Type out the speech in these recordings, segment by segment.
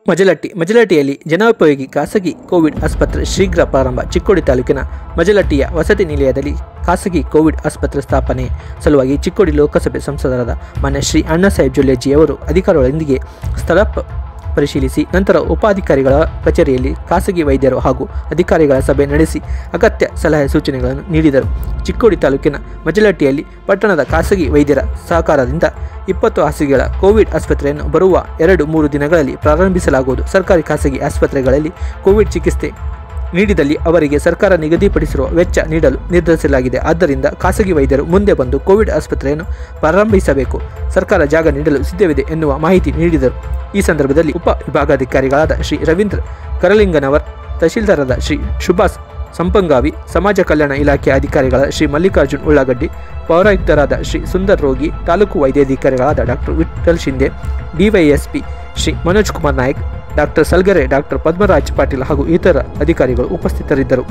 ಮಜಲಟ್ಟಿ ಮಜಲಟ್ಟಿಯಲ್ಲಿ ಜನೋಪಯೋಗಿ ಖಾಸಗಿ ಕೋವಿಡ್ ಆಸ್ಪತ್ರೆ ಶೀಘ್ರ ಪ್ರಾರಂಭ ಚಿಕ್ಕೋಡಿ ತಾಲೂಕಿನ ಮಜಲಟ್ಟಿಯ ವಸತಿ ನಿಲಯದಲ್ಲಿ ಖಾಸಗಿ ಕೋವಿಡ್ ಆಸ್ಪತ್ರೆ ಸ್ಥಾಪನೆ ಸಲುವಾಗಿ ಚಿಕ್ಕೋಡಿ ಲೋಕಸಭೆ ಸಂಸದರಾದ ಮಾನ್ಯ ಶ್ರೀ ಅಣ್ಣಾಸಾಹೇಬ್ ಜೊಲ್ಲೆಜಿಯವರು ಅಧಿಕಾರಿಗಳೊಂದಿಗೆ ಸ್ಥಳ ಪ- ಪರಿಶೀಲಿಸಿ ನಂತರ ಉಪಾಧಿಕಾರಿಗಳ ಕಚೇರಿಯಲ್ಲಿ ಖಾಸಗಿ ವೈದ್ಯರು ಹಾಗೂ ಅಧಿಕಾರಿಗಳ ಸಭೆ ನಡೆಸಿ ಅಗತ್ಯ ಸಲಹೆ ಸೂಚನೆಗಳನ್ನು ನೀಡಿದರು ಚಿಕ್ಕೋಡಿ ತಾಲೂಕಿನ ಮಜಲಟ್ಟಿಯಲ್ಲಿ ಪಟ್ಟಣದ ಖಾಸಗಿ ವೈದ್ಯರ ಸಹಕಾರದಿಂದ ಇಪ್ಪತ್ತು ಹಾಸಿಗೆಗಳ ಕೋವಿಡ್ ಆಸ್ಪತ್ರೆಯನ್ನು ಬರುವ ಎರಡು ಮೂರು ದಿನಗಳಲ್ಲಿ ಪ್ರಾರಂಭಿಸಲಾಗುವುದು ಸರ್ಕಾರಿ ಖಾಸಗಿ ಆಸ್ಪತ್ರೆಗಳಲ್ಲಿ ಕೋವಿಡ್ ಚಿಕಿತ್ಸೆ ನೀಡಿದಲ್ಲಿ ಅವರಿಗೆ ಸರ್ಕಾರ ನಿಗದಿಪಡಿಸಿರುವ ವೆಚ್ಚ ನೀಡಲು ನಿರ್ಧರಿಸಲಾಗಿದೆ ಆದ್ದರಿಂದ ಖಾಸಗಿ ವೈದ್ಯರು ಮುಂದೆ ಬಂದು ಕೋವಿಡ್ ಆಸ್ಪತ್ರೆಯನ್ನು ಪ್ರಾರಂಭಿಸಬೇಕು ಸರ್ಕಾರ ಜಾಗ ನೀಡಲು ಸಿದ್ಧವಿದೆ ಎನ್ನುವ ಮಾಹಿತಿ ನೀಡಿದರು ಈ ಸಂದರ್ಭದಲ್ಲಿ ಉಪ ವಿಭಾಗಾಧಿಕಾರಿಗಳಾದ ಶ್ರೀ ರವೀಂದ್ರ ಕರಲಿಂಗನವರ್ ತಹಶೀಲ್ದಾರಾದ ಶ್ರೀ ಸುಭಾಸ್ ಸಂಪಂಗಾವಿ ಸಮಾಜ ಕಲ್ಯಾಣ ಇಲಾಖೆ ಅಧಿಕಾರಿಗಳಾದ ಶ್ರೀ ಮಲ್ಲಿಕಾರ್ಜುನ್ ಉಳ್ಳಾಗಡ್ಡಿ ಪೌರಾಯುಕ್ತರಾದ ಶ್ರೀ ಸುಂದರ್ ರೋಗಿ ತಾಲೂಕು ವೈದ್ಯಾಧಿಕಾರಿಗಳಾದ doctor Vithal Shinde DYSP Shri Manoj Kumar Naik doctor Salgare doctor Padmaraj Patil ಹಾಗೂ ಇತರ ಅಧಿಕಾರಿಗಳು ಉಪಸ್ಥಿತರಿದ್ದರು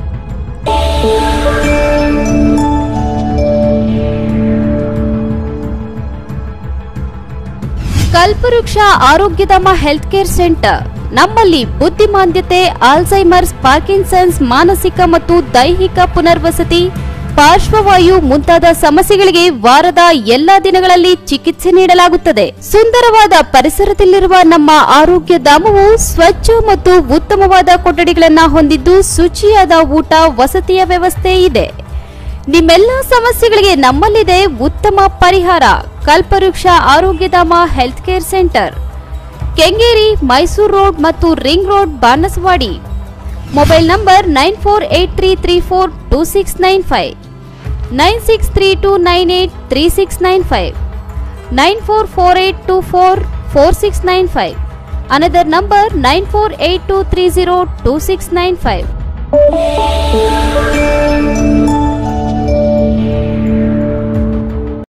ಕಲ್ಪವೃಕ್ಷ ಆರೋಗ್ಯಧಾಮ ಹೆಲ್ತ್ ಕೇರ್ ಸೆಂಟರ್ ನಮ್ಮಲ್ಲಿ ಬುದ್ಧಿಮಾಂದ್ಯತೆ ಆಲ್ಝೈಮರ್ಸ್ ಪಾರ್ಕಿನ್ಸನ್ಸ್ ಮಾನಸಿಕ ಮತ್ತು ದೈಹಿಕ ಪುನರ್ವಸತಿ ಪಾರ್ಶ್ವವಾಯು ಮುಂತಾದ ಸಮಸ್ಯೆಗಳಿಗೆ ವಾರದ ಎಲ್ಲಾ ದಿನಗಳಲ್ಲಿ ಚಿಕಿತ್ಸೆ ನೀಡಲಾಗುತ್ತದೆ ಸುಂದರವಾದ ಪರಿಸರದಲ್ಲಿರುವ ನಮ್ಮ ಆರೋಗ್ಯ ಧಾಮವು ಸ್ವಚ್ಛ ಮತ್ತು ಉತ್ತಮವಾದ ಕೊಠಡಿಗಳನ್ನು ಹೊಂದಿದ್ದು ಶುಚಿಯಾದ ಊಟ ವಸತಿಯ ವ್ಯವಸ್ಥೆ ಇದೆ ನಿಮ್ಮೆಲ್ಲ ಸಮಸ್ಯೆಗಳಿಗೆ ನಮ್ಮಲ್ಲಿದೆ ಉತ್ತಮ ಪರಿಹಾರ Kalpavriksha Arogyadhama health care centre Kengeri Mysuru road ಮತ್ತು ring road Banaswadi mobile number nine four eight three three four two six nine five nine six three two nine eight three six nine five nine four four eight two four four six nine five another number nine four eight two three zero two six nine five